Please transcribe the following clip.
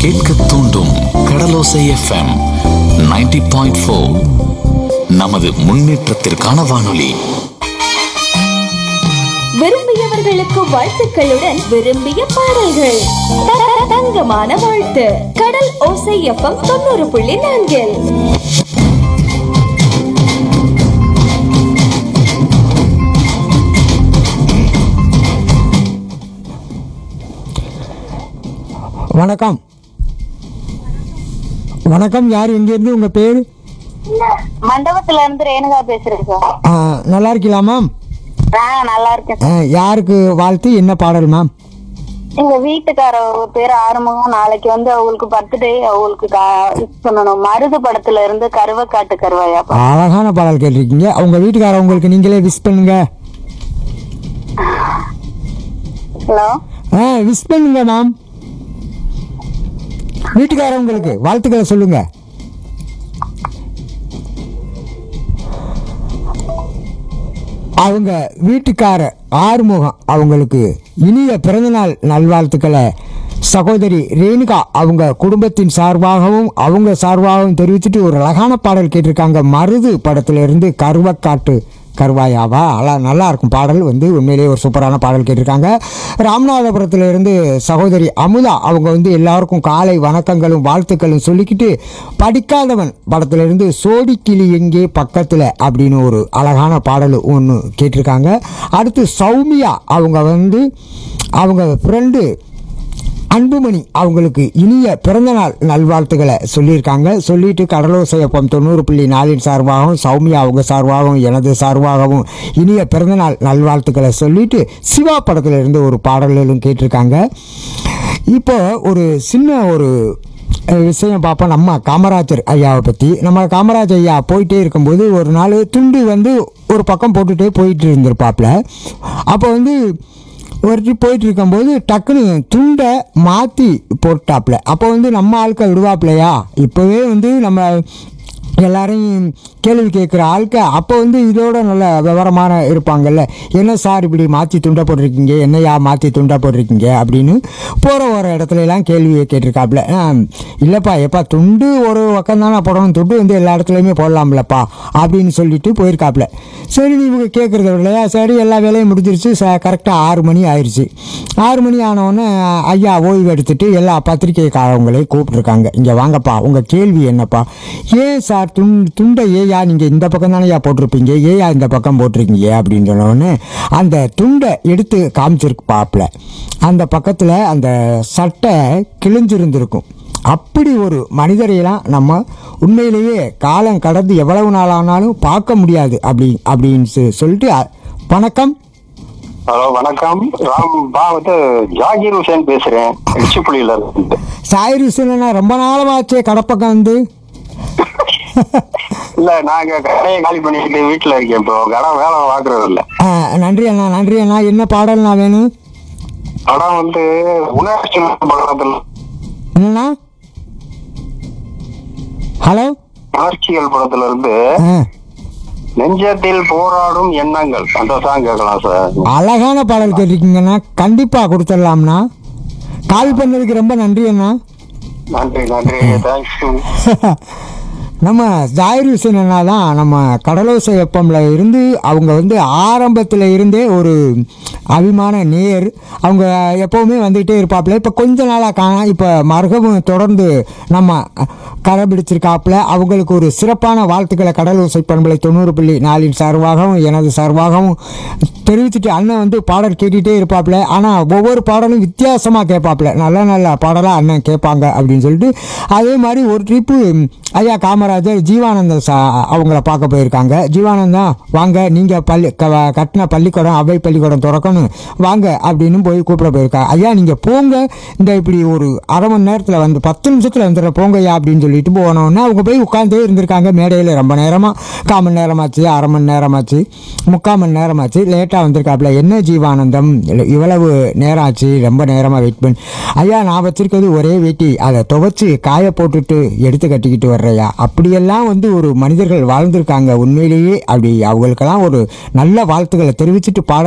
கேட்க தூண்டும் கடலோசை FM 90.4 point நமது முன்னேற்றத்திற்கான வானொலி விரும்பியவர்களுக்கு வாழ்த்துக்களுடன் விரும்பிய பாடல்கள் த- தங்கமான வாழ்த்து கடல் ஓசை எஃப்எம் தொண்ணூறு புள்ளி நான்கில் வணக்கம் வணக்கம் யார் எங்கேருந்து உங்கள் பேர் மண்டபத்துல இருந்து ரேணுகா பேசுறேன் சார் ஆ, நல்லா இருக்கீங்களா மேம் ஆ நல்லா இருக்கேன் ஆ, யாருக்கு வாழ்த்து என்ன பாடல் மேம் எங்க வீட்டுக்கார ஒரு பேர் ஆறுமுகம் நாளைக்கு வந்து அவங்களுக்கு பர்த்டே அவங்களுக்கு இது பண்ணணும் மருது படத்துல இருந்து கருவக்காட்டு கருவாயா அழகான பாடல் கேட்டிருக்கீங்க அவங்க வீட்டுக்காரவங்களுக்கு நீங்களே விஷ் பண்ணுங்க ஹலோ ஆ விஷ் பண்ணுங்க மேம் வீட்டுக்காரவங்களுக்கு வாழ்த்துக்களை சொல்லுங்க அவங்க வீட்டுக்கார ஆறுமுகம் அவங்களுக்கு இனிய பிறந்தநாள் நல்வாழ்த்துக்களை சகோதரி ரேணுகா அவங்க குடும்பத்தின் சார்பாகவும் அவங்க சார்பாகவும் தெரிவிச்சுட்டு ஒரு அழகான பாடல் கேட்டிருக்காங்க மருது படத்துல இருந்து கருவக்காட்டு கருவாயாவா அழா நல்லா இருக்கும் பாடல் வந்து உண்மையிலேயே ஒரு சூப்பரான பாடல் கேட்டிருக்காங்க ராமநாதபுரத்துல இருந்து சகோதரி அமுதா அவங்க வந்து எல்லாருக்கும் காலை வணக்கங்களும் வாழ்த்துக்களும் சொல்லிக்கிட்டு படிக்காதவன் படத்துல இருந்து சோடி கிளி எங்கே பக்கத்தில் அப்படின்னு ஒரு அழகான பாடல் ஒன்று கேட்டிருக்காங்க அடுத்து சௌமியா அவங்க வந்து அவங்க ஃப்ரெண்டு அன்புமணி அவங்களுக்கு இனிய பிறந்தநாள் நல்வாழ்த்துக்களை சொல்லியிருக்காங்க சொல்லிட்டு கடலோசையப்பம் தொண்ணூறு புள்ளி நாலின் சார்பாகவும் சௌமியா அவங்க சார்பாகவும் எனது சார்பாகவும் இனிய பிறந்தநாள் நல்வாழ்த்துக்களை சொல்லிட்டு சிவா படத்துல இருந்து ஒரு பாடல்களும் கேட்டிருக்காங்க இப்போ ஒரு சின்ன ஒரு அஹ், விஷயம் பார்ப்போம் நம்ம காமராஜர் ஐயாவை பற்றி நம்ம காமராஜர் ஐயா போயிட்டே இருக்கும்போது ஒரு நாள் துண்டு வந்து ஒரு பக்கம் போட்டுகிட்டே போயிட்டு இருந்திருப்பாப்புல அப்போ வந்து ஒரு ட்ரிப் போயிட்டு இருக்கும்போது டக்குன்னு துண்டை மாற்றி போட்டாப்புல அப்போ வந்து நம்ம ஆட்கள் விடுவாப்புலையா இப்போவே வந்து நம்ம எல்லாரையும் கேள்வி கேட்குற ஆட்க அப்போ வந்து இதோட நல்ல விவரமான இருப்பாங்கல்ல என்ன சார் இப்படி மாற்றி துண்டை போட்டிருக்கீங்க என்னையா மாற்றி துண்டை போட்டிருக்கீங்க அப்படின்னு போகிற ஒரு இடத்துல எல்லாம் கேள்வியை கேட்டிருக்காப்புல ஆ, இல்லைப்பா எப்பா துண்டு ஒரு பக்கம் தானே போடணும் துண்டு வந்து எல்லா இடத்துலையுமே போடலாம்லப்பா அப்படின்னு சொல்லிட்டு போயிருக்காப்புல சரி இவங்க கேட்குறது இல்லையா சரி எல்லா வேலையும் முடிஞ்சிருச்சு ச கரெக்டாக ஆறு மணி ஆயிடுச்சு ஆறு மணி ஆனவுடனே ஐயா ஓய்வு எடுத்துட்டு எல்லா பத்திரிகைக்காரவங்களையும் கூப்பிட்ருக்காங்க இங்கே வாங்கப்பா உங்கள் கேள்வி என்னப்பா ஏன் சார் துண் துண்டை ஏயா நீங்கள் இந்த பக்கம் தானேயா போட்டிருப்பீங்க ஏயா இந்த பக்கம் போட்டிருக்கீங்க அப்படின்னு சொன்னோடனே அந்த துண்டை எடுத்து காமிச்சிருக்கு பாப்பில் அந்த பக்கத்தில் அந்த சட்டை கிழிஞ்சிருந்திருக்கும் அப்படி ஒரு மனிதரையெல்லாம் நம்ம உண்மையிலேயே காலம் கடந்து எவ்வளவு நாள் ஆனாலும் பார்க்க முடியாது அப்படி அப்படின்னு சொ- சொல்லிட்டு அ- வணக்கம் ஹலோ வணக்கம் ராம் பா வந்து ஜாகிர் ஹுசேன் பேசுறேன் இச்சிப்புலியில இருந்து சாயிர் ஹுசேனா ரொம்ப நாளமாச்சே கடப்பக்கம் வந்து இல்ல நாங்க கடையை காலி பண்ணிட்டு வீட்டுல இருக்கேன் இப்போ கடை வேலை பாக்குறது இல்ல ஆ, நன்றி அண்ணா நன்றி அண்ணா என்ன பாடல்ண்ணா வேணும் படம் வந்து உணர்ச்சி படத்துல என்னண்ணா ஹலோ உணர்ச்சிகள் படத்துல இருந்து ஆ நெஞ்சத்தில் போராடும் எண்ணங்கள் அந்த சாங் கேட்கலாம் சார் அழகான பாடல் கேட்டிருக்கீங்கண்ணா கண்டிப்பாக கொடுத்துடலாம்ண்ணா கால் பண்ணதுக்கு ரொம்ப நன்றி அண்ணா நன்றி நன்றி தேங்க்யூ நம்ம ஜாயிர் ஹுசேன் அண்ணா தான் நம்ம கடலோசை எப்பம்ல இருந்து அவங்க வந்து ஆரம்பத்தில் இருந்தே ஒரு அபிமான நேர் அவங்க எப்போவுமே வந்துகிட்டே இருப்பாப்புல இப்போ கொஞ்ச நாளாக காணா இப்போ மருகவும் தொடர்ந்து நம்ம கடைபிடிச்சிருக்காப்புல அவங்களுக்கு ஒரு சிறப்பான வாழ்த்துக்களை கடலோசை பண்பலை தொண்ணூறு புள்ளி நாலின் சார்பாகவும் எனது சார்பாகவும் தெரிவிச்சுட்டு அண்ணன் வந்து பாடல் கேட்டுகிட்டே இருப்பாப்புல ஆனால் ஒவ்வொரு பாடலும் வித்தியாசமாக கேட்பாப்புல நல்ல நல்ல பாடலாக அண்ணன் கேட்பாங்க அப்படின்னு சொல்லிட்டு அதே மாதிரி ஒரு ட்ரிப்பு ஐயா காமராஜர் ஜீவானந்தம் சா அவங்கள பார்க்க போயிருக்காங்க ஜீவானந்தம் வாங்க நீங்கள் பள்ளி க கட்டின பள்ளிக்கூடம் அவை பள்ளிக்கூடம் திறக்கணும் வாங்க அப்படின்னு போய் கூப்பிட போயிருக்காங்க ஐயா நீங்கள் போங்க இந்த இப்படி ஒரு அரை மணி நேரத்தில் வந்து பத்து நிமிஷத்தில் வந்துடுற போங்க ஐயா அப்படின்னு சொல்லிட்டு போனோன்னே அவங்க போய் உட்காந்தே இருந்திருக்காங்க மேடையில் ரொம்ப நேரமாக கால் மணி நேரமாச்சு அரை மணி நேரமாச்சு முக்கால் மணி நேரமாச்சு லேட்டாக வந்திருக்காப்புல என்ன ஜீவானந்தம் இல்ல, இவ்வளவு நேரம் ஆச்சு ரொம்ப நேரமாக வெயிட் பண்ணி ஐயா நான் வச்சிருக்கிறது ஒரே வேட்டி அதை துவைச்சு காய போட்டுட்டு எடுத்து கட்டிக்கிட்டு வர்றையா அப்படியெல்லாம் வந்து ஒரு மனிதர்கள் வாழ்ந்திருக்காங்க உண்மையிலேயே அப்படி அவங்களுக்கெல்லாம் ஒரு நல்ல வாழ்த்துக்களை தெரிவிச்சுட்டு பாட